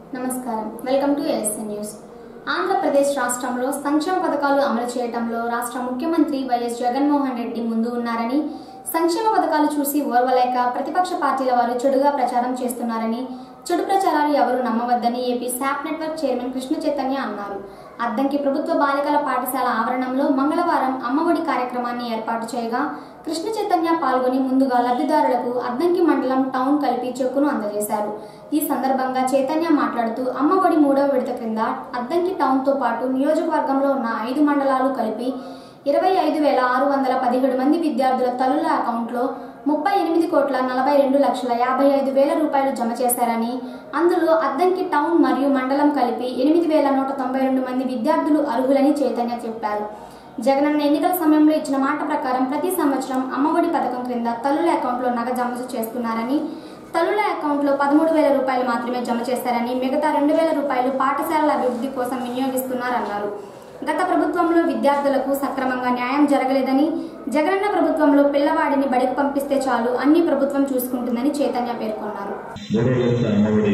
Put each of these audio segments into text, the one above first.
నమస్కారం welcome to SN news Andhra Pradesh రాష్ట్రంలో సంక్షేమ పథకాలు అమలు చేయడంలో రాష్ట్ర ముఖ్యమంత్రి వైఎస్ జగన్మోహన్ రెడ్డి ముందు ఉన్నారని సంక్షేమ పథకాలు చూసి ఓర్వలేక ప్రతిపక్ష పార్టీల వారు చెడుగా ప్రచారం చేస్తున్నారని చెడు ప్రచారాలు ఎవరు నమ్మవద్దని AP SAAP network chairman Krishna Chaitanya అన్నారు అద్దంకి ప్రభుత్వ బాలికల పాఠశాల ఆవరణంలో మంగళవారం అమ్మఒడి కార్యక్రమాన్ని ఏర్పాటు చేయగా కృష్ణ చైతన్య పాల్గొని ముందుగా లబ్ధిదారులకు అద్దంకి మండలం టౌన్ కలిపి చెక్కును అందజేశారు ఈ సందర్భంగా చైతన్య మాట్లాడుతూ అమ్మఒడి మూడవ విడత క్రింద అద్దంకి టౌన్ తో పాటు నియోజకవర్గంలో ఉన్న ఐదు మండలాలు కలిపి ఇరవై ఐదు వేల ఆరు వందల పదిహేడు మంది విద్యార్థుల తల్లుల అకౌంట్లో ముప్పై ఎనిమిది కోట్ల నలభై రెండు లక్షల యాభై ఐదు వేల రూపాయలు జమ చేశారని అందులో అద్దంకి టౌన్ మరియు మండలం కలిపి ఎనిమిది వేల నూట తొంభై రెండు మంది విద్యార్థులు అర్హులని చైతన్య చెప్పారు జగనన్న ఎన్నికల సమయంలో ఇచ్చిన మాట ప్రకారం ప్రతి సంవత్సరం అమ్మఒడి పథకం క్రింద తల్లుల అకౌంట్లో నగ జమ చేస్తున్నారని తల్లుల అకౌంట్లో పదమూడు వేల రూపాయలు మాత్రమే జమ చేశారని మిగతా రెండు వేల రూపాయలు పాఠశాలల అభివృద్ధి కోసం వినియోగిస్తున్నారన్నారు గత ప్రభుత్వంలో విద్యార్థులకు సక్రమంగా న్యాయం జరగలేదని జగనన్న ప్రభుత్వంలో పిల్లవాడిని బడికి పంపిస్తే చాలు అన్ని ప్రభుత్వం చూసుకుంటుందని చైతన్య పేర్కొన్నారు మూడో విడత అమ్మఒడి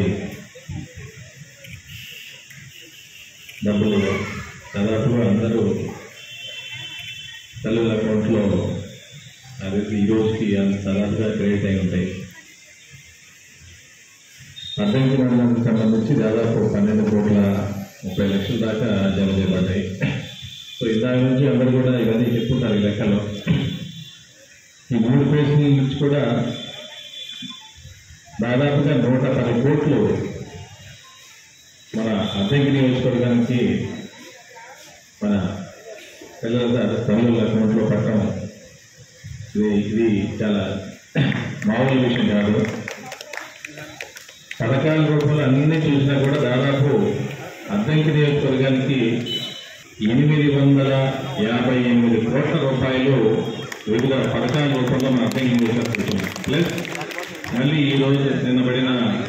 డబ్బులు దాదాపుగా అందరూ తల్లుల అకౌంట్లో అది ఈ రోజుకి అంత దాదాపుగా క్రెడిట్ అయి ఉంటాయి అద్దెకి మండలానికి సంబంధించి దాదాపు పన్నెండు కోట్ల ముప్పై లక్షల దాకా జమ చేయబడ్డాయి సో ఇందాక నుంచి అందరూ కూడా ఇవన్నీ చెప్పుకుంటారు ఈ లెక్కలో ఈ మూడు పేజీల నుంచి కూడా దాదాపుగా నూట పది కోట్లు మన అద్దెకి నియోజకవర్గానికి మన పిల్లల తల్లుల అకౌంట్లో పట్టడం ఇది ఇది చాలా మామూలు విషయం కాదు పథకాల రూపంలో అన్ని చూసినా కూడా దాదాపు అద్దెకి నియోజకవర్గానికి ఎనిమిది వందల యాభై ఎనిమిది కోట్ల రూపాయలు వివిధ పథకాల రూపంలో మన అద్దెకి నియోజకవర్గం ప్లస్ మళ్ళీ ఈ రోజు నిన్న పడిన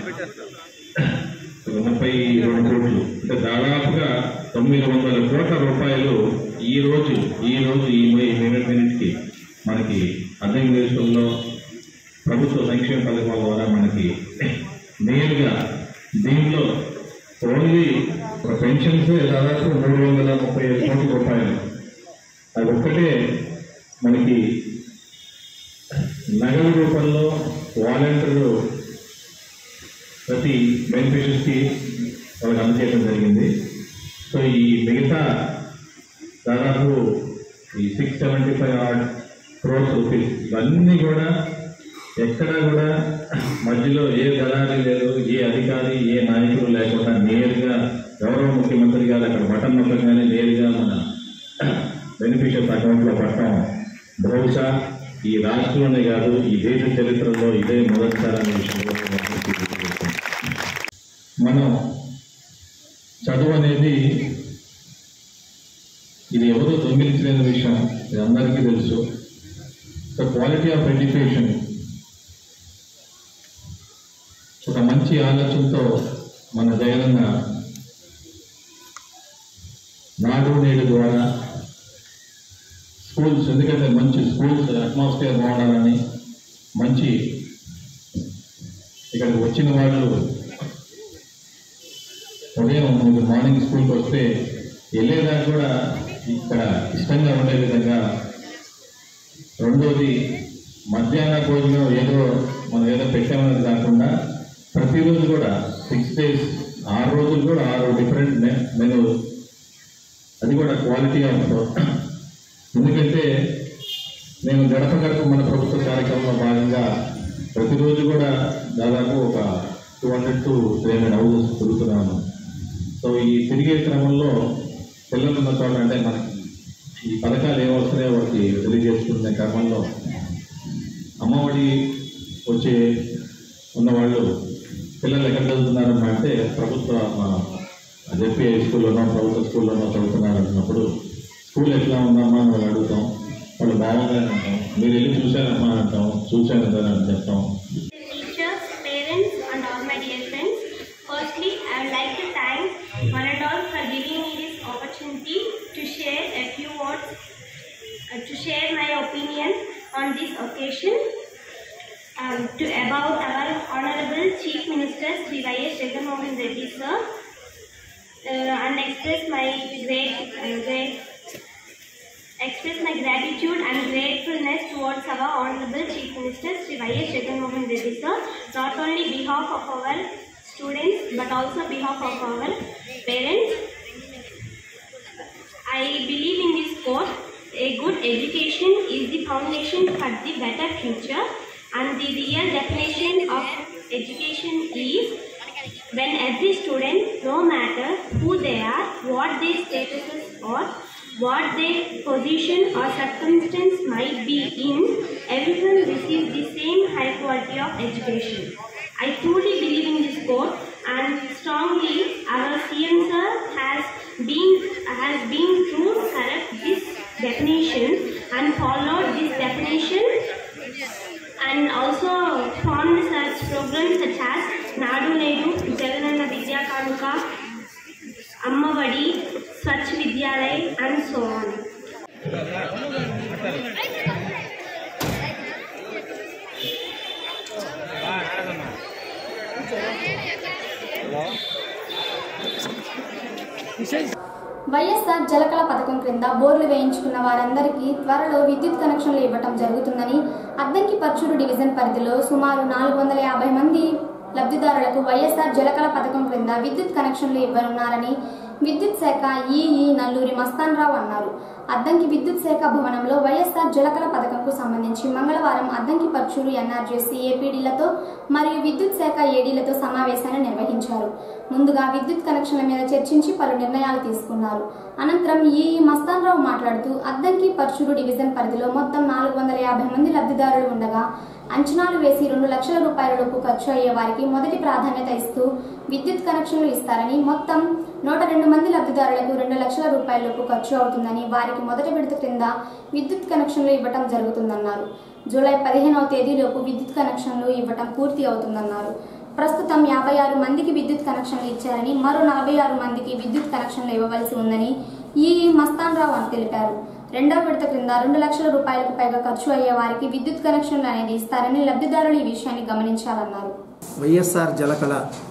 ఒక ముప్పై రెండు కోట్లు అంటే దాదాపుగా తొమ్మిది వందల కోట్ల రూపాయలు ఈ రోజు ఈ రోజు ఈ మినిట్ మినిట్కి మనకి అద్దె నియోజకంలో ప్రభుత్వ సంక్షేమ పథకాల ద్వారా మనకి నేరుగా దీనిలో ఓన్లీ పెన్షన్స్ దాదాపు మూడు వందల ముప్పై ఐదు కోట్ల రూపాయలు అది ఒక్కటే మనకి నగదు రూపంలో వాలంటీర్లు ప్రతి బెనిఫిషరీస్కి వాళ్ళకి అందజేయడం జరిగింది సో ఈ మిగతా దాదాపు ఈ సిక్స్ సెవెంటీ ఫైవ్ ఆర్డ్ క్రోర్స్ రూపీస్ ఇవన్నీ కూడా ఎక్కడా కూడా మధ్యలో ఏ దళారి లేదు ఏ అధికారి ఏ నాయకులు లేకుండా నేరుగా గౌరవ ముఖ్యమంత్రి గారు అక్కడ బటన్ నొక్కగానే నేరుగా మన బెనిఫిషియర్స్ అకౌంట్లో పట్టడం బహుశా ఈ రాష్ట్రంలోనే కాదు ఈ దేశ చరిత్రలో ఇదే మొదటిసారి అనే విషయంలో నేను అందరికీ గుర్తు చేస్తున్నాను. మనం చదువు అనేది ఇది ఎవరో దొంగిలించలేని విషయం ఇది అందరికీ తెలుసు ద క్వాలిటీ ఆఫ్ ఎడ్యుకేషన్ ఒక మంచి ఆలోచనతో మన జగనన్న నాడు నేడు ద్వారా స్కూల్స్ ఎందుకంటే మంచి స్కూల్స్ అట్మాస్ఫియర్ బాగుండాలని మంచి ఇక్కడికి వచ్చిన వాళ్ళు ఉదయం మీరు మార్నింగ్ స్కూల్కి వస్తే వెళ్ళేదాకా కూడా ఇక్కడ ఇష్టంగా ఉండే విధంగా రెండోది మధ్యాహ్న భోజనం ఏదో మనం ఏదో పెట్టామనేది కాకుండా ప్రతిరోజు కూడా సిక్స్ డేస్ ఆరు రోజులు కూడా ఆరు డిఫరెంట్ మెనూ అది కూడా క్వాలిటీ ఆఫ్ ఎందుకంటే నేను గడప గడప మన ప్రభుత్వ కార్యక్రమంలో భాగంగా ప్రతిరోజు కూడా దాదాపు ఒక two hundred to three hundred houses తిరుగుతున్నాను సో ఈ తిరిగే క్రమంలో పిల్లలు ఉన్న చోట అంటే మనకి ఈ పథకాలు ఏం వస్తున్నాయో వాటికి తెలియజేసుకునే క్రమంలో అమ్మఒడి వచ్చే ఉన్నవాళ్ళు పిల్లలు ఎక్కడ చదువుతున్నారమ్మా అంటే ప్రభుత్వ జెడ్పీ స్కూల్లోనో ప్రభుత్వ స్కూల్లోనో చదువుతున్నారు అంటున్నప్పుడు స్కూల్ ఎట్లా ఉందమ్మా అని వాళ్ళు అడుగుతాం వాళ్ళు బాగుందని అంటాం మీరు వెళ్ళి చూశారమ్మా అని అంటాం చూశాను సార్ అని చెప్తాం teachers, parents, and all my dear friends. Firstly, I would like to thank one and all for giving me this opportunity to share a few words, uh, to share my opinion on this occasion. um, to about our Honorable Chief Minister Sri Y.S. Jagannath Reddy sir uh, and express my great, uh, great express my gratitude and gratefulness towards our Honorable Chief Minister Sri Y.S. Jagannath Reddy sir, not only behalf of our students but also behalf of our parents. I believe in this quote, a good education is the foundation for the better future and the real definition of education is when every student, no matter who they are, what their statuses are, what their position or circumstance might be in, everyone receives the same high quality of education. I truly believe in this quote and strongly our CM sir has been has been true to correct this definition and followed this definition and also formed such programs such as Nadu Nedu, Jaganana Vidya Kanuka, Ammavadi, Swachh Vidyalay and so on. YSR జలకళ పథకం క్రింద బోర్లు వేయించుకున్న వారందరికీ త్వరలో విద్యుత్ కనెక్షన్లు ఇవ్వటం జరుగుతుందని అద్దంకి పర్చూరు డివిజన్ పరిధిలో సుమారు నాలుగు వందల యాభై మంది లబ్ధిదారులకు వైఎస్ఆర్ జలకళ పథకం క్రింద విద్యుత్ కనెక్షన్లు ఇవ్వనున్నారని విద్యుత్ శాఖ ఈఈ నల్లూరి మస్తాన్ రావు అన్నారు అద్దంకి విద్యుత్ శాఖ భవనంలో వైఎస్ఆర్ జలకళ పథకంకు సంబంధించి మంగళవారం అద్దంకి పర్చూరు ఎన్ఆర్జేసీ ఏపీడీలతో మరియు విద్యుత్ శాఖ ఏడీలతో సమావేశాన్ని నిర్వహించారు ముందుగా విద్యుత్ కనెక్షన్ల మీద చర్చించి పలు నిర్ణయాలు తీసుకున్నారు అనంతరం ఈ మస్తాన్ రావు మాట్లాడుతూ అద్దంకి పర్చూరు డివిజన్ పరిధిలో మొత్తం నాలుగు వందల యాభై మంది లబ్ధిదారులు ఉండగా అంచనాలు వేసి రెండు లక్షల రూపాయల లోపు ఖర్చు అయ్యే వారికి మొదటి ప్రాధాన్యత ఇస్తూ విద్యుత్ కనెక్షన్లు ఇస్తారని మొత్తం నూట రెండు మంది లబ్ధిదారులకు రెండు లక్షల రూపాయల లోపు ఖర్చు అవుతుందని వారికి మొదటి విడత క్రింద విద్యుత్ కనెక్షన్లు ఇవ్వటం జరుగుతుందన్నారు జూలై పదిహేనవ తేదీలోపు విద్యుత్ కనెక్షన్లు ఇవ్వటం పూర్తి అవుతుందన్నారు ప్రస్తుతం యాభై ఆరు మందికి విద్యుత్ కనెక్షన్లు ఇచ్చారని మరో నలభై ఆరు మందికి విద్యుత్ కనెక్షన్లు ఇవ్వవలసి ఉందని ఈ మస్తాన్ రావు అని తెలిపారు రెండవ విడత క్రింద రెండు లక్షల రూపాయలకు పైగా ఖర్చు అయ్యే వారికి విద్యుత్ కనెక్షన్లు అనేది ఇస్తారని లబ్ధిదారులు ఈ విషయాన్ని గమనించాలన్నారు వైఎస్ఆర్ జలకళ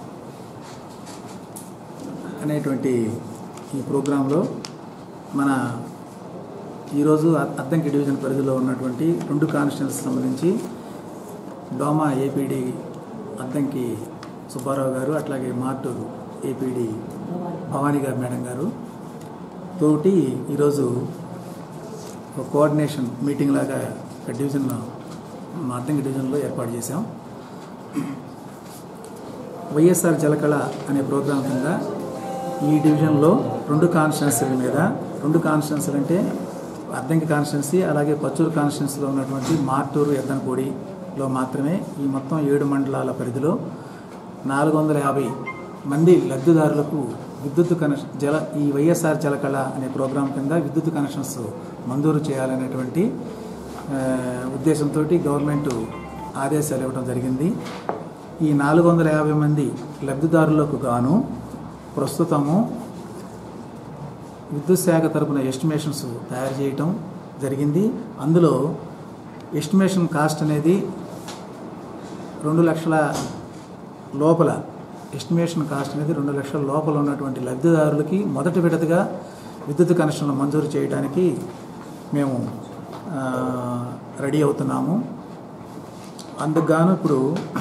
అనేటువంటి ఈ ప్రోగ్రాంలో మన ఈరోజు అ- అద్దంకి డివిజన్ పరిధిలో ఉన్నటువంటి రెండు కాన్స్టిట్యూన్స్ సంబంధించి డోమా ఏపీడి అద్దంకి సుబ్బారావు గారు అట్లాగే మార్టూరు ఏపీడి భవానీ గారు మేడం గారు తోటి ఈరోజు ఒక కోఆర్డినేషన్ మీటింగ్ లాగా ఒక డివిజన్లో మా అద్దంకి డివిజన్లో ఏర్పాటు చేశాం వైఎస్ఆర్ జలకళ అనే ప్రోగ్రాం కింద ఈ డివిజన్లో రెండు కాన్స్టిట్యున్సీల మీద రెండు కాన్స్టిట్యున్సీలు అంటే అద్దంకి కాన్స్టిట్యున్సీ అలాగే పచ్చూరు కాన్స్టిట్యున్సీలో ఉన్నటువంటి మార్టూరు ఎద్దనపూడిలో మాత్రమే ఈ మొత్తం ఏడు మండలాల పరిధిలో నాలుగు వందల యాభై మంది లబ్ధిదారులకు విద్యుత్ కనెక్షన్ జల ఈ వైఎస్ఆర్ జలకళ అనే ప్రోగ్రాం కింద విద్యుత్ కనెక్షన్స్ మంజూరు చేయాలనేటువంటి ఆ, ఉద్దేశంతో గవర్నమెంట్ ఆదేశాలు ఇవ్వడం జరిగింది ఈ నాలుగు వందల యాభై మంది లబ్ధిదారులకు గాను ప్రస్తుతము విద్యుత్ శాఖ తరపున ఎస్టిమేషన్స్ తయారు చేయటం జరిగింది అందులో ఎస్టిమేషన్ కాస్ట్ అనేది రెండు లక్షల లోపల ఎస్టిమేషన్ కాస్ట్ అనేది రెండు లక్షల లోపల ఉన్నటువంటి లబ్ధిదారులకి మొదటి విడతగా విద్యుత్ కనెక్షన్లు మంజూరు చేయడానికి మేము ఆ, రెడీ అవుతున్నాము అందుకు గాను ఇప్పుడు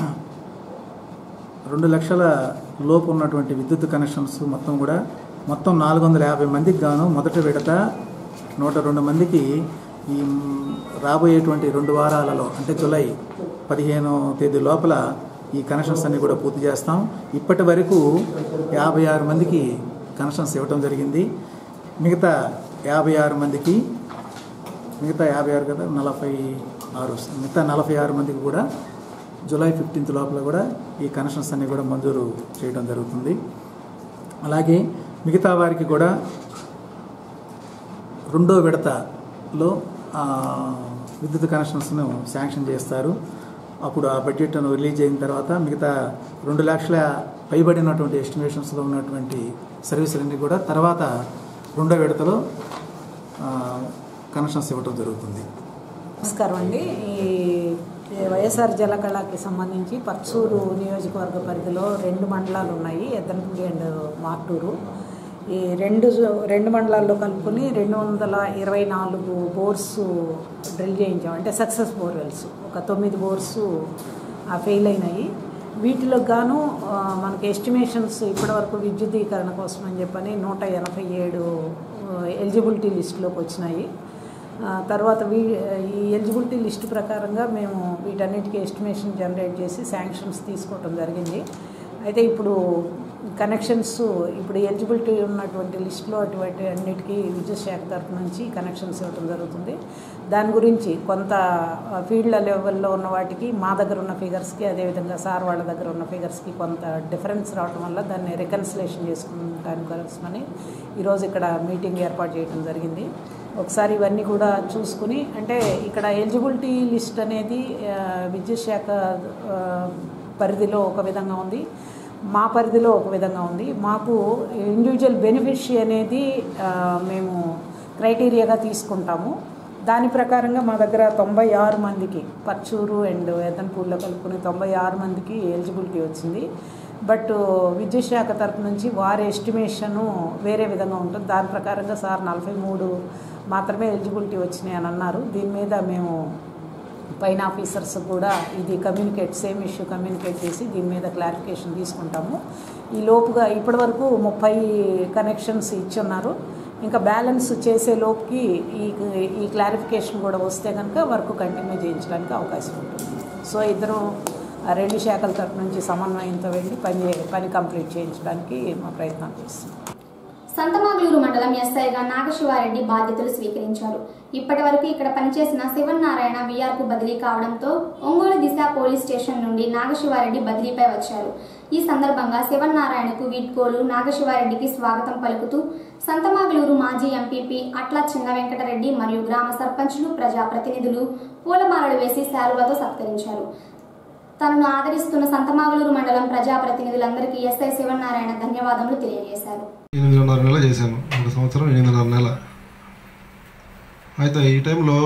రెండు లక్షల లోపు ఉన్నటువంటి విద్యుత్ కనెక్షన్స్ మొత్తం కూడా మొత్తం నాలుగు వందల యాభై మందికి గాను మొదటి విడత నూట రెండు మందికి ఈ మ్, రాబోయేటువంటి రెండు వారాలలో అంటే జూలై పదిహేనో తేదీ లోపల ఈ కనెక్షన్స్ అన్ని కూడా పూర్తి చేస్తాం ఇప్పటి వరకు యాభై ఆరు మందికి కనెక్షన్స్ ఇవ్వటం జరిగింది మిగతా యాభై ఆరు మందికి మిగతా యాభై ఆరు కదా నలభై ఆరు వస్తుంది. మిగతా నలభై ఆరు మందికి కూడా జూలై ఫిఫ్టీన్త్ లోపల కూడా ఈ కనెక్షన్స్ అన్ని కూడా మంజూరు చేయడం జరుగుతుంది అలాగే మిగతా వారికి కూడా రెండో విడతలో ఆ, విద్యుత్ కనెక్షన్స్ను శాంక్షన్ చేస్తారు అప్పుడు ఆ బడ్జెట్ను రిలీజ్ అయిన తర్వాత మిగతా రెండు లక్షల పైబడినటువంటి ఎస్టిమేషన్స్లో ఉన్నటువంటి సర్వీసులన్నీ కూడా తర్వాత రెండో విడతలో ఆ, కనెక్షన్స్ ఇవ్వడం జరుగుతుంది నమస్కారం అండి ఈ ఈ వైఎస్ఆర్ జలకళకి సంబంధించి పర్చూరు నియోజకవర్గ పరిధిలో రెండు మండలాలు ఉన్నాయి ఎద్దనపూడి అండ్ మార్టూరు ఈ రెండు రెండు మండలాల్లో కలుపుకొని రెండు వందల ఇరవై నాలుగు బోర్స్ డ్రిల్ చేయించాం అంటే సక్సెస్ బోర్వెల్స్ ఒక తొమ్మిది బోర్స్ ఫెయిల్ అయినాయి వీటిలో గాను ఆ, మనకి ఎస్టిమేషన్స్ ఇప్పటివరకు విద్యుదీకరణ కోసం అని చెప్పని నూట ఎనభై ఏడు ఎలిజిబిలిటీ లిస్టులోకి వచ్చినాయి ఆ, తర్వాత వీ ఈ ఎలిజిబిలిటీ లిస్ట్ ప్రకారంగా మేము వీటన్నిటికీ ఎస్టిమేషన్ జనరేట్ చేసి శాంక్షన్స్ తీసుకోవటం జరిగింది అయితే ఇప్పుడు కనెక్షన్స్ ఇప్పుడు ఎలిజిబిలిటీ ఉన్నటువంటి లిస్టులో అటువంటి అన్నిటికీ విద్యుత్ శాఖ తరఫు నుంచి కనెక్షన్స్ ఇవ్వడం జరుగుతుంది దాని గురించి కొంత ఫీల్డ్ లెవెల్లో ఉన్న వాటికి మా దగ్గర ఉన్న ఫిగర్స్కి అదేవిధంగా సార్ వాళ్ళ దగ్గర ఉన్న ఫిగర్స్కి కొంత డిఫరెన్స్ రావడం వల్ల దాన్ని రికన్సిలేషన్ చేసుకుంటానికి కోసమని ఈరోజు ఇక్కడ మీటింగ్ ఏర్పాటు చేయడం జరిగింది ఒకసారి ఇవన్నీ కూడా చూసుకుని అంటే ఇక్కడ ఎలిజిబిలిటీ లిస్ట్ అనేది ఆ, విద్యుత్ శాఖ ఆ, పరిధిలో ఒక విధంగా ఉంది మా పరిధిలో ఒక విధంగా ఉంది మాకు ఇండివిజువల్ బెనిఫిషియరీ అనేది ఆ, మేము క్రైటీరియాగా తీసుకుంటాము దాని ప్రకారంగా మా దగ్గర తొంభై ఆరు మందికి పర్చూరు అండ్ ఎదన్పూర్లో కలుపుకుని తొంభై ఆరు మందికి ఎలిజిబిలిటీ వచ్చింది బట్ విద్యుత్ శాఖ తరపు నుంచి వారి ఎస్టిమేషను వేరే విధంగా ఉంటుంది దాని ప్రకారంగా సార్ నలభై మూడు మాత్రమే ఎలిజిబిలిటీ వచ్చినాయి అని అన్నారు దీని మీద మేము పైన ఆఫీసర్స్ కూడా ఇది కమ్యూనికేట్ సేమ్ ఇష్యూ కమ్యూనికేట్ చేసి దీని మీద క్లారిఫికేషన్ తీసుకుంటాము ఈ లోపుగా ఇప్పటివరకు ముప్పై కనెక్షన్స్ ఇచ్చున్నారు ఇంకా బ్యాలెన్స్ చేసే లోపుకి ఈ ఈ క్లారిఫికేషన్ కూడా వస్తే కనుక వర్క్ కంటిన్యూ చేయించడానికి అవకాశం ఉంటుంది సో ఇద్దరు ఆ రెండు శాఖల తరపు నుంచి సమన్వయంతో వెళ్ళి పని చే- పని కంప్లీట్ చేయించడానికి మా ప్రయత్నం చేస్తున్నాం సంతమాగులూరు మండలం ఎస్ఐగా నాగశివారెడ్డి బాధ్యతలు స్వీకరించారు ఇప్పటి వరకు ఇక్కడ పనిచేసిన శివనారాయణ విఆర్కు బదిలీ కావడంతో ఒంగోలు దిశ పోలీస్ స్టేషన్ నుండి నాగశివారెడ్డి బదిలీపై వచ్చారు ఈ సందర్భంగా శివనారాయణకు వీడ్కోలు నాగశివారెడ్డికి స్వాగతం పలుకుతూ సంతమాగులూరు మాజీ ఎంపీపీ అట్ల చిన్న వెంకటరెడ్డి మరియు గ్రామ సర్పంచులు ప్రజాప్రతినిధులు పూలమాలలు వేసి శాలువతో సత్కరించారు తనను ఆదరిస్తున్న సంతమాగులూరు మండలం ప్రజాప్రతినిధులందరికీ ఎస్ఐ శివనారాయణ ధన్యవాదములు తెలియజేశారు ఎనిమిదిన్నర నెల చేశాను ఒక సంవత్సరం ఎనిమిదిన్నర నెల అయితే ఈ టైంలో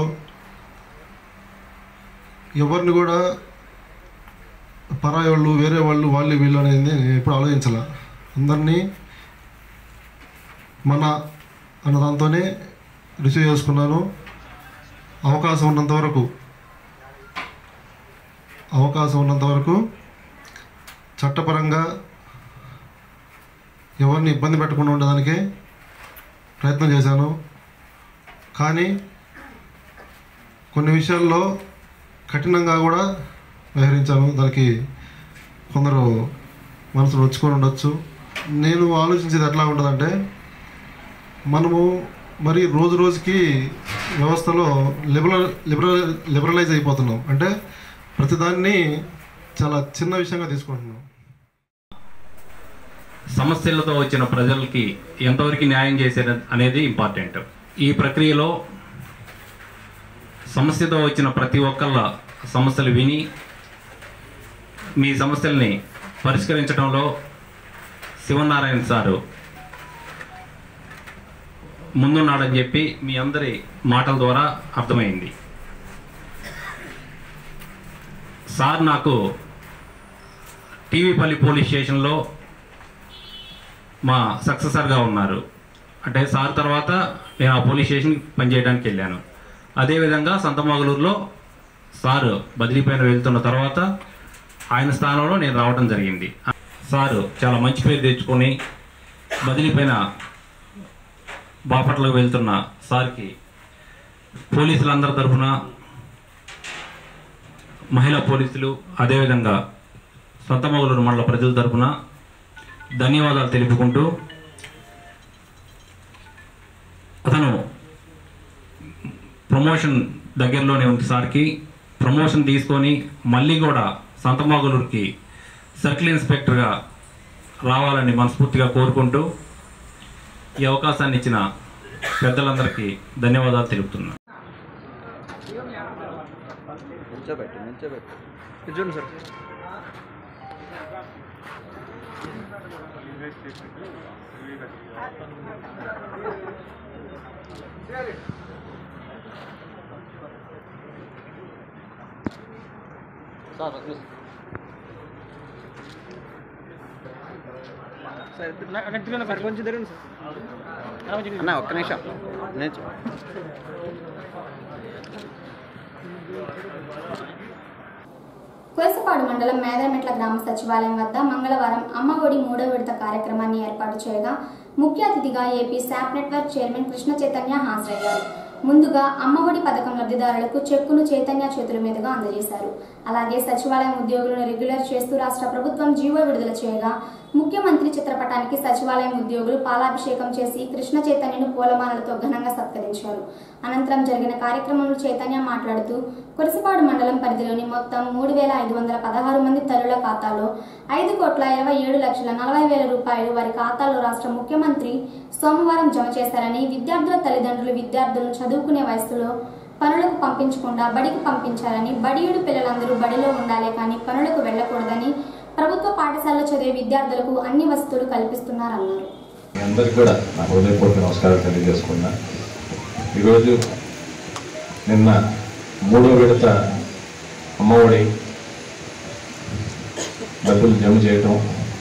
ఎవరిని కూడా పరాయి వాళ్ళు వేరే వాళ్ళు వాళ్ళు వీళ్ళు అనేది నేను ఎప్పుడు ఆలోచించాల అందరినీ మన అన్న దాంతోనే రిసీవ్ చేసుకున్నాను అవకాశం ఉన్నంత వరకు అవకాశం ఉన్నంత వరకు చట్టపరంగా ఎవరిని ఇబ్బంది పెట్టకుండా ఉండడానికి ప్రయత్నం చేశాను కానీ కొన్ని విషయాల్లో కఠినంగా కూడా వ్యవహరించాను దానికి కొందరు మనసులో వచ్చుకొని ఉండొచ్చు నేను ఆలోచించేది ఎట్లా ఉంటుందంటే మనము మరి రోజు రోజుకి వ్యవస్థలో లిబరల్ లిబరల్ లిబరలైజ్ అయిపోతున్నాం అంటే ప్రతిదాన్ని చాలా చిన్న విషయంగా తీసుకుంటున్నాం సమస్యలతో వచ్చిన ప్రజలకి ఎంతవరకు న్యాయం చేశారు అనేది ఇంపార్టెంట్ ఈ ప్రక్రియలో సమస్యతో వచ్చిన ప్రతి ఒక్కళ్ళ సమస్యలు విని మీ సమస్యల్ని పరిష్కరించడంలో శివనారాయణ సారు ముందున్నాడని చెప్పి మీ అందరి మాటల ద్వారా అర్థమైంది సార్ నాకు టీవీపల్లి పోలీస్ స్టేషన్లో మా సక్సెసర్గా ఉన్నారు అంటే సార్ తర్వాత నేను ఆ పోలీస్ స్టేషన్కి పనిచేయడానికి వెళ్ళాను అదేవిధంగా సంతమాగులూరులో సారు బదిలీ పైన వెళ్తున్న తర్వాత ఆయన స్థానంలో నేను రావడం జరిగింది సారు చాలా మంచి పేరు తెచ్చుకొని బదిలీ పైన బాపట్లకు వెళ్తున్న సార్కి పోలీసులందరి తరఫున మహిళా పోలీసులు అదేవిధంగా సొంతమగలూరు మండల ప్రజల తరఫున ధన్యవాదాలు తెలుపుకుంటూ అతను ప్రమోషన్ దగ్గరలోనే ఉంది సార్కి ప్రమోషన్ తీసుకొని మళ్ళీ కూడా సంతమాగులూరుకి సర్కిల్ ఇన్స్పెక్టర్గా రావాలని మనస్ఫూర్తిగా కోరుకుంటూ ఈ అవకాశాన్ని ఇచ్చిన పెద్దలందరికీ ధన్యవాదాలు తెలుపుతున్నాను నిల్చోబెట్టు నిల్చోబెట్టు ఇది చూడండి సార్ అన్న ఒక్క నిమిషం నేను కురసపాడు మండలం మేదరమెట్ల గ్రామ సచివాలయం వద్ద మంగళవారం అమ్మ ఒడి మూడో విడత కార్యక్రమాన్ని ఏర్పాటు చేయగా ముఖ్య అతిథిగా AP SAAP network chairman Krishna Chaitanya హాజరయ్యారు ముందుగా అమ్మఒడి పథకం లబ్ధిదారులకు చెక్కును చైతన్య చేతుల మీదుగా అందజేశారు అలాగే సచివాలయం ఉద్యోగులను రెగ్యులర్ చేస్తూ రాష్ట్ర ప్రభుత్వం జీవో విడుదల చేయగా ముఖ్యమంత్రి చిత్రపటానికి సచివాలయం ఉద్యోగులు పాలాభిషేకం చేసి కృష్ణ చైతన్యను పూలమాలలతో ఘనంగా సత్కరించారు అనంతరం జరిగిన కార్యక్రమంలో చైతన్య మాట్లాడుతూ కురసపాడు మండలం పరిధిలోని మొత్తం మూడు వేల ఐదు వందల పదహారు మంది తల్లుల ఖాతాలో ఐదు కోట్ల ఇరవై ఏడు లక్షల నలభై వేల రూపాయలు వారి ఖాతాలో రాష్ట్ర ముఖ్యమంత్రి సోమవారం జమ చేశారని విద్యార్థుల తల్లిదండ్రులు విద్యార్థులను చదువుకునే వయసులో పనులకు పంపించకుండా బడికి పంపించాలని బడియుడు పిల్లలందరూ బడిలో ఉండాలే కానీ పనులకు వెళ్ళకూడదని ప్రభుత్వ పాఠశాలలో చదివే విద్యార్థులకు అన్ని వసతులు కల్పిస్తున్నారన్నారు మీ అందరికీ కూడా నా హృదయపూర్వక నమస్కారాలు తెలియజేసుకున్నా ఈరోజు నిన్న మూడో విడత అమ్మఒడి డబ్బులు జమ చేయటం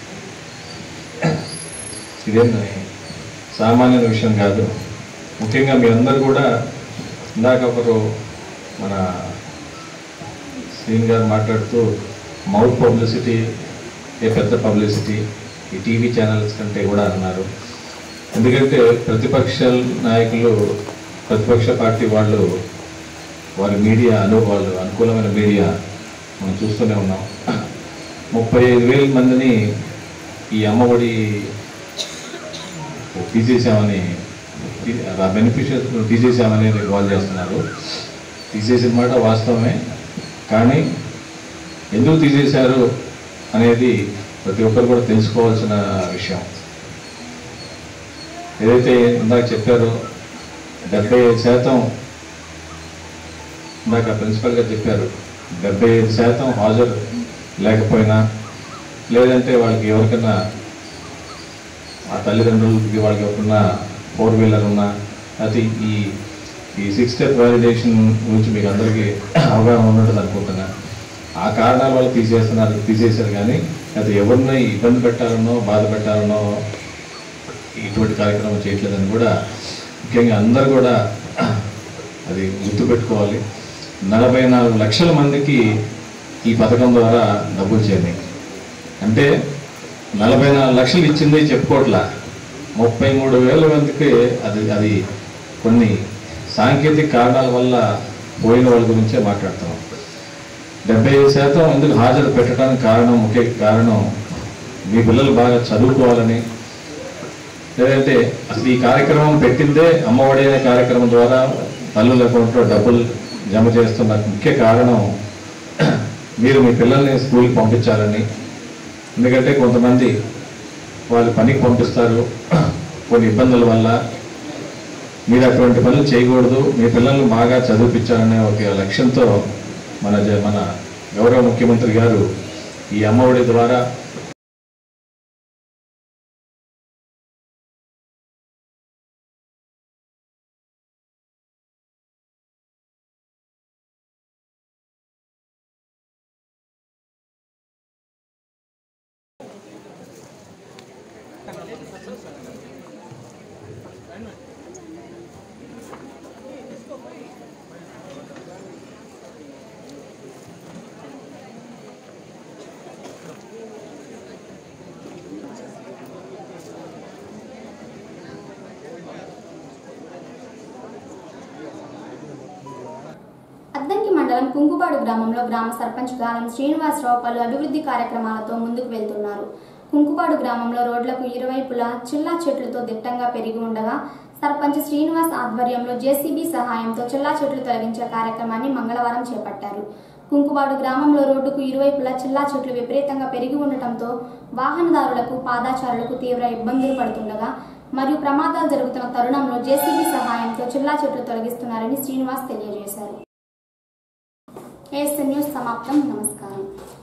ఇదేం సామాన్య విషయం కాదు ముఖ్యంగా మీ అందరూ కూడా ఇందాక ఒకరు మన శ్రీన్ గారు మాట్లాడుతూ మౌత్ పబ్లిసిటీ ఏ పెద్ద పబ్లిసిటీ ఈ టీవీ ఛానల్స్ కంటే కూడా అన్నారు ఎందుకంటే ప్రతిపక్ష నాయకులు ప్రతిపక్ష పార్టీ వాళ్ళు వారి మీడియా అను వాళ్ళు అనుకూలమైన మీడియా మనం చూస్తూనే ఉన్నాం ముప్పై ఐదు వేల మందిని ఈ అమ్మఒడి తీసేసామని బెనిఫిషియర్స్ తీసేసామని కాల్ చేస్తున్నారు తీసేసిన మాట వాస్తవమే కానీ ఎందుకు తీసేశారు అనేది ప్రతి ఒక్కరు కూడా తెలుసుకోవాల్సిన విషయం ఏదైతే ఇందాక చెప్పారో డెబ్బై ఐదు శాతం ఇందాక ప్రిన్సిపల్ గారు చెప్పారు డెబ్బై ఐదు శాతం హాజరు లేకపోయినా లేదంటే వాళ్ళకి ఎవరికైనా ఆ తల్లిదండ్రులకి వాళ్ళకి ఎవరికన్నా ఫోర్ వీలర్ ఉన్నా అది ఈ ఈ సిక్స్ స్టెప్ వ్యాలిడేషన్ గురించి మీకు అందరికీ అవగాహన ఉన్నట్టు అనుకుంటున్నా ఆ కారణాల వల్ల తీసేస్తున్నారు తీసేశారు కానీ అది ఎవరిని ఇబ్బంది పెట్టాలనో బాధ పెట్టాలనో ఇటువంటి కార్యక్రమం చేయట్లేదని కూడా ముఖ్యంగా అందరూ కూడా అది గుర్తుపెట్టుకోవాలి నలభై నాలుగు లక్షల మందికి ఈ పథకం ద్వారా డబ్బులు చేరినాయి అంటే నలభై నాలుగు లక్షలు ఇచ్చింది చెప్పుకోవట్లా ముప్పై మూడు వేల మందికి అది అది కొన్ని సాంకేతిక కారణాల వల్ల పోయిన వాళ్ళ గురించే మాట్లాడుతున్నాం డెబ్బై ఐదు శాతం ఎందుకు హాజరు పెట్టడానికి కారణం ముఖ్య కారణం మీ పిల్లలు బాగా చదువుకోవాలని లేదంటే అసలు ఈ కార్యక్రమం పెట్టిందే అమ్మఒడి అనే కార్యక్రమం ద్వారా తల్లుల అకౌంట్లో డబ్బులు జమ చేస్తున్న ముఖ్య కారణం మీరు మీ పిల్లల్ని స్కూల్కి పంపించాలని ఎందుకంటే కొంతమంది వాళ్ళు పనికి పంపిస్తారు కొన్ని ఇబ్బందుల వల్ల మీరు అటువంటి పనులు చేయకూడదు మీ పిల్లల్ని బాగా చదివిపించాలనే ఒక లక్ష్యంతో మన జ- మన గౌరవ ముఖ్యమంత్రి గారు ఈ అమ్మఒడి ద్వారా అద్దంకి మండలం కుంకుపాడు గ్రామంలో గ్రామ సర్పంచ్ గాలం శ్రీనివాసరావు పలు అభివృద్ధి కార్యక్రమాలతో ముందుకు వెళ్తున్నారు కుంకుపాడు గ్రామంలో రోడ్లకు ఇరువైపులా చిల్లా చెట్లతో దిట్టంగా పెరిగి ఉండగా సర్పంచ్ శ్రీనివాస్ ఆధ్వర్యంలో జేసీబీ సహాయంతో చిల్లా చెట్లు తొలగించే కార్యక్రమాన్ని మంగళవారం చేపట్టారు కుంకుపాడు గ్రామంలో రోడ్డుకు ఇరువైపులా చిల్లా చెట్లు విపరీతంగా పెరిగి ఉండటంతో వాహనదారులకు పాదాచారులకు తీవ్ర ఇబ్బందులు పడుతుండగా మరియు ప్రమాదాలు జరుగుతున్న తరుణంలో జేసీబీ సహాయంతో చిల్లా చెట్లు తొలగిస్తున్నారని శ్రీనివాస్ తెలియజేశారు ఏఎస్ఎన్ న్యూస్ సమాప్తం నమస్కారం